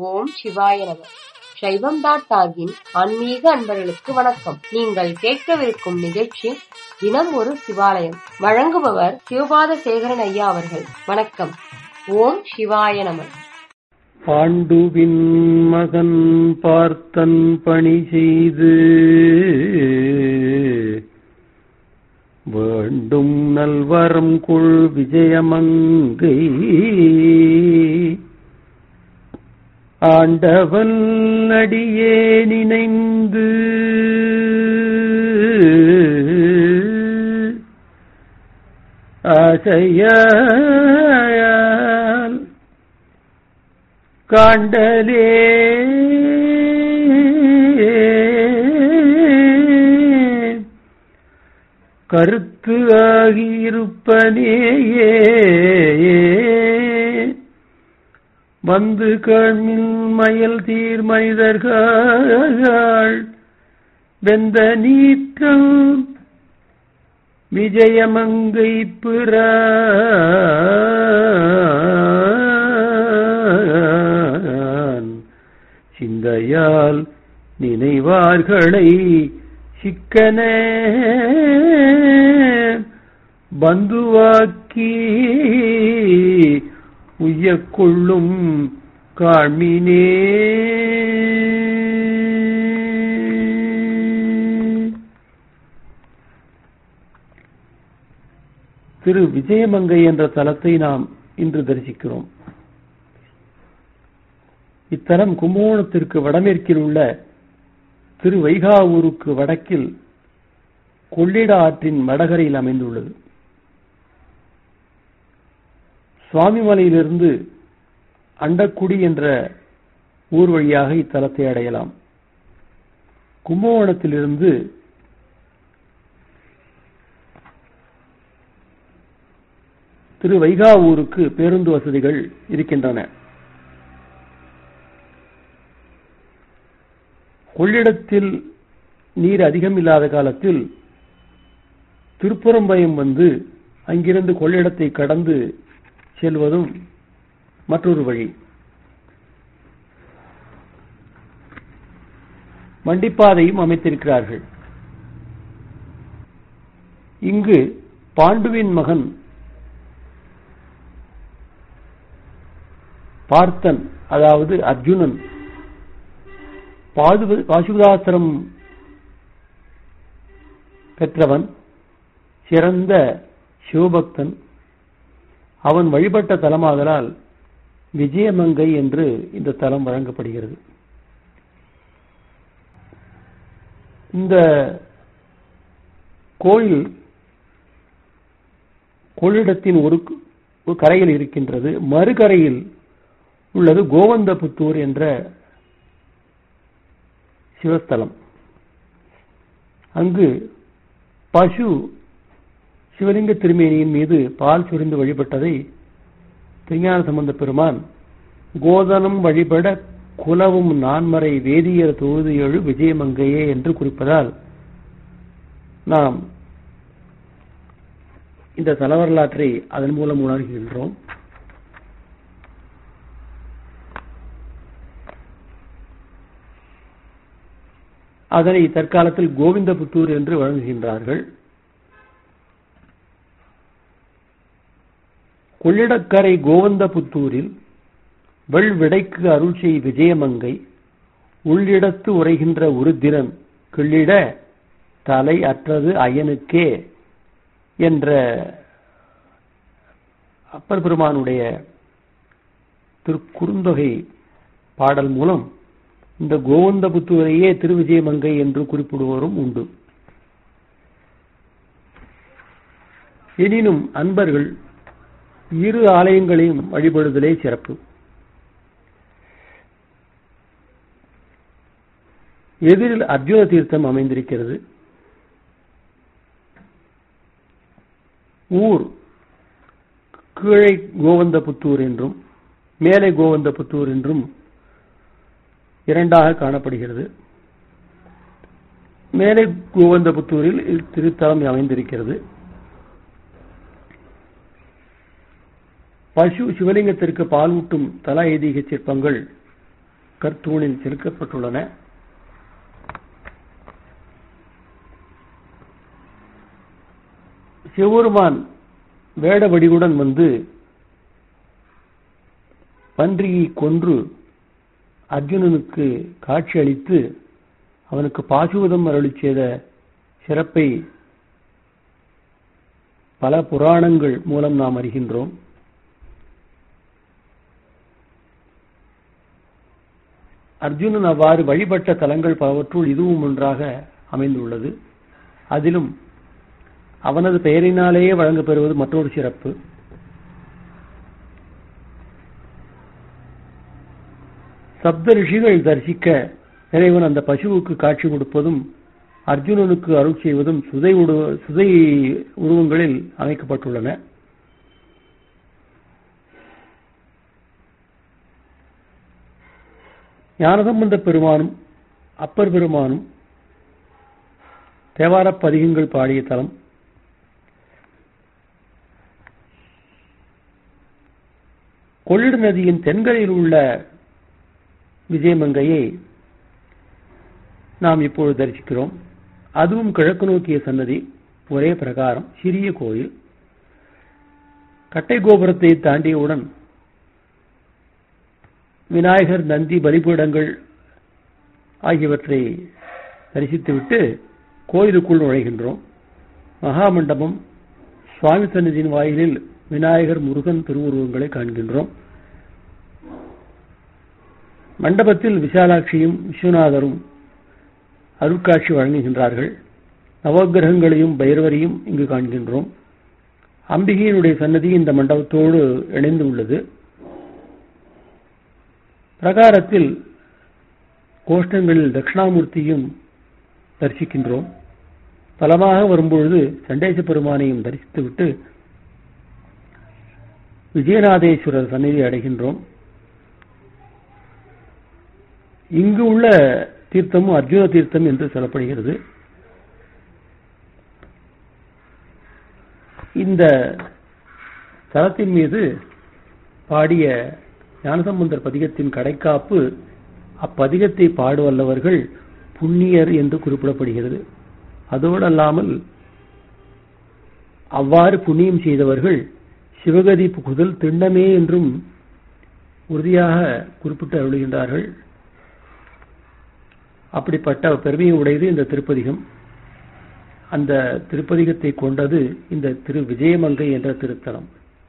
ஓம் சிவாய நம சைவம் டாட் டாகின் ஆன்மீக அன்பர்களுக்கு வணக்கம் நீங்கள் கேட்கவிருக்கும் நிகழ்ச்சி தினம் ஒரு சிவாலயம் வழங்குபவர் சிவபாத சேகரன் ஐயா அவர்கள் வணக்கம் ஓம் சிவாய நம பாண்டுவின் மகன் பார்த்தன் பணி செய்து வேண்டும் நல்வரம் கொள் விஜயமங்கை ஆண்டவன் அடியே நினைந்து ஆசையால் காண்டலே கருத்து ஆகியிருப்பனேயே வந்து கண்ணில் மயல் தீர் மனிதர்கள் வெந்த நீற்றம் விஜயமங்கை பிறான் சிந்தையால் நினைவார்களை சிக்கன பந்துவாக்கி உய்யக் கொள்ளும் காண்மினே திரு விஜயமங்கை என்ற தலத்தை நாம் இன்று தரிசிக்கிறோம் இத்தலம் கும்பகோணத்திற்கு வடமேற்கில் உள்ள திரு வைகாவூருக்கு வடக்கில் கொள்ளிட ஆற்றின் வடகரையில் அமைந்துள்ளது சுவாமிமலையிலிருந்து அண்டக்குடி என்ற ஊர் வழியாக இத்தலத்தை அடையலாம் கும்பகோணத்திலிருந்து திரு வைகாவூருக்கு பேருந்து வசதிகள் இருக்கின்றன கொள்ளிடத்தில் நீர் அதிகம் இல்லாத காலத்தில் திருப்புறம்பயம் வந்து அங்கிருந்து கொள்ளிடத்தை கடந்து செல்வதும் மற்றொரு வழி வண்டிப்பாதையும் அமைத்திருக்கிறார்கள் இங்கு பாண்டுவின் மகன் பார்த்தன் அதாவது அர்ஜுனன் பாசுபதாசிரம் பெற்றவன் சிறந்த சிவபக்தன் அவன் வழிபட்ட தலமாதலால் விஜயமங்கை என்று இந்த தலம் வழங்கப்படுகிறது இந்த கோயில் கொள்ளிடத்தின் ஒரு கரையில் இருக்கின்றது மறுகரையில் உள்ளது கோவந்தபுத்தூர் என்ற சிவஸ்தலம் அங்கு பசு சிவலிங்க திருமேனியின் மீது பால் சுரிந்து வழிபட்டதை திருஞான சம்பந்த பெருமான் கோதனம் வழிபட குலவும் நான்மறை வேதியர் தொழுது எழு விஜயமங்கையே என்று குறிப்பதால் நாம் இந்த தல வரலாற்றை அதன் மூலம் உணர்கின்றோம் அதனை தற்காலத்தில் கோவிந்தபுத்தூர் என்று வழங்குகின்றார்கள் கொள்ளிடக்கரை கோவந்தபுத்தூரில் வெள்விடைக்கு அருள் செய் விஜயமங்கை உள்ளிடத்து உரைகின்ற உருத்திரன் கிள்ளிட தலை அற்றது அயனுக்கே என்ற அப்பர் பெருமானுடைய திருக்குறுந்தொகை பாடல் மூலம் இந்த கோவந்தபுத்தூரையே திருவிஜயமங்கை என்று குறிப்பிடுவோரும் உண்டு எனினும் அன்பர்கள் இரு ஆலயங்களையும் வழிபடுதலே சிறப்பு எதிரில் அர்ஜுன தீர்த்தம் அமைந்திருக்கிறது ஊர் கீழே கோவந்தபுத்தூர் என்றும் மேலே கோவந்தபுத்தூர் என்றும் இரண்டாக காணப்படுகிறது மேலே கோவந்தபுத்தூரில் திருத்தலம் அமைந்திருக்கிறது பசு சிவலிங்கத்திற்கு பாலூட்டும் தல ஐதீக சிற்பங்கள் கற்தூணில் செலுக்கப்பட்டுள்ளன சிவபெருமான் வேட வடிவுடன் வந்து பன்றியை கொன்று அர்ஜுனனுக்கு காட்சி அளித்து அவனுக்கு பாசுவதம் அருளி செய்த சிறப்பை பல புராணங்கள் மூலம் நாம் அறிகின்றோம் அர்ஜுனன் அவ்வாறு வழிபட்ட தலங்கள் பலவற்றுள் இதுவும் ஒன்றாக அமைந்துள்ளது அதிலும் அவனது பெயரினாலேயே வழங்கப் பெறுவது மற்றொரு சிறப்பு சப்த ரிஷிகள் தரிசிக்க இறைவன் அந்த பசுவுக்கு காட்சி கொடுப்பதும் அர்ஜுனனுக்கு அருள் செய்வதும் சுதை உருவ சுதை உருவங்களில் அமைக்கப்பட்டுள்ளன ஞானசம்பந்த பெருமானும் அப்பர் பெருமானும் தேவாரப் பதிகங்கள் பாடிய தலம் கொள்ளிட நதியின் தென்கரையில் உள்ள விஜயமங்கையை நாம் இப்பொழுது தரிசிக்கிறோம் அதுவும் கிழக்கு நோக்கிய சன்னதி ஒரே பிரகாரம் சிறிய கோயில் கட்டை கோபுரத்தை தாண்டியவுடன் விநாயகர் நந்தி பலிபீடங்கள் ஆகியவற்றை தரிசித்துவிட்டு கோயிலுக்குள் நுழைகின்றோம் மகாமண்டபம் சுவாமி சன்னதியின் வாயிலில் விநாயகர் முருகன் திருவுருவங்களை காண்கின்றோம் மண்டபத்தில் விசாலாட்சியும் விஸ்வநாதரும் அருட்காட்சி வழங்குகின்றார்கள் நவகிரகங்களையும் பைரவரையும் இங்கு காண்கின்றோம் அம்பிகையினுடைய சன்னதி இந்த மண்டபத்தோடு இணைந்து உள்ளது பிரகாரத்தில் கோஷ்டங்களில் தட்சிணாமூர்த்தியும் தரிசிக்கின்றோம் பலமாக வரும்பொழுது சண்டேச பெருமானையும் தரிசித்துவிட்டு விஜயநாதேஸ்வரர் சந்நிதி அடைகின்றோம் இங்கு உள்ள தீர்த்தமும் அர்ஜுன தீர்த்தம் என்று சொல்லப்படுகிறது இந்த தலத்தின் மீது பாடிய ஞானசம்பந்தர் பதிகத்தின் கடைக்காப்பு அப்பதிகத்தை பாடுவல்லவர்கள் புண்ணியர் என்று குறிப்பிடப்படுகிறது அதோடு அல்லாமல் அவ்வாறு புண்ணியம் செய்தவர்கள் சிவகதி புகுதல் திண்ணமே என்றும் உறுதியாக குறிப்பிட்டு அருளுகின்றார்கள் அப்படிப்பட்ட பெருமையை உடையது இந்த திருப்பதிகம் அந்த திருப்பதிகத்தை கொண்டது இந்த திரு விஜயமங்கை என்ற திருத்தலம்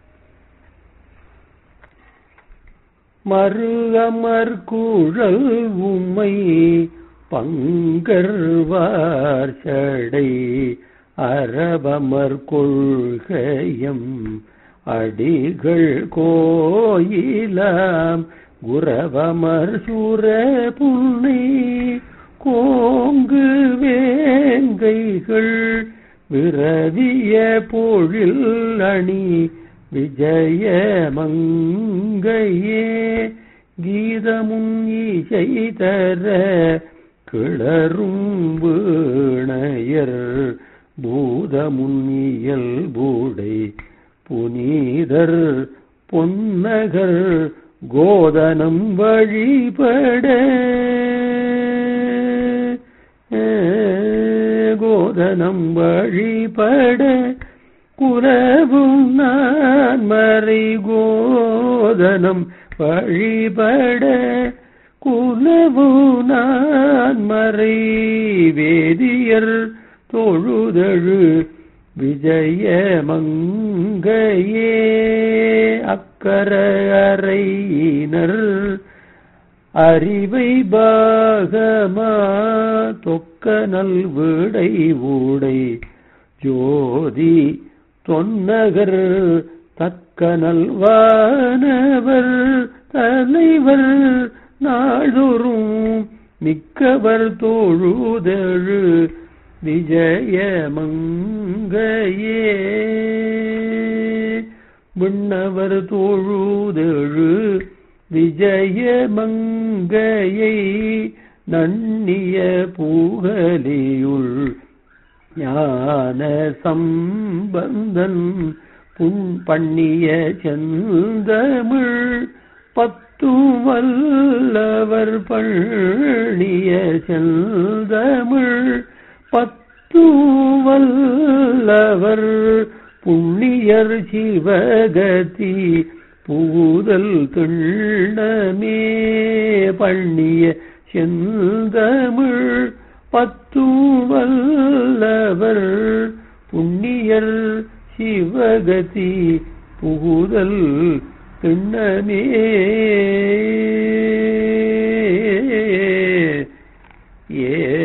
மருகமர் குழல் உம்மை பங்கர்வார் சடை அரபமர் கொள்கையம் அடிகள் கோயிலாம் குரவமர் சூர புன்னை கோங்கு வேங்கைகள் விரவிய பொழில் அணி விஜய மங்கையே கீதமும் இசை தர கிளரும் வீணையர் பூதமுன் இயல்பூடை புனிதர் பொன்னகர் கோதனம் வழிபட கோதனம் வழிபட குலவும் நான் மறை கோதனம் வழிபட குலவு நான் மறை வேதியர் தொழுதழு விஜய மங்கையே அக்கர அறையினர் அறிவை பாகமா தொக்க நல்விடை ஊடை ஜோதி தொன்னகர் தக்க நல்வானவர் தலைவர் நாள்தோறும் மிக்கவர் தோழுதழு விஜய மங்கையே விண்ணவர் தோழுதழு விஜய மங்கையை நன்னிய பூகலியுள் ஞான சம்பந்தன் புண் பண்ணிய செந்தமிழ் பத்தும் பத்தும் வல்லவர் பண்ணிய செந்தமிழ் பத்தும் வல்லவர் புண்ணியர் சிவகதி பூதல் திண்ணமே பண்ணிய செந்தமிழ் பத்தும் வல்லவர் புண்ணியர் சிவகதி புகுதல் திண்ணமே ஏ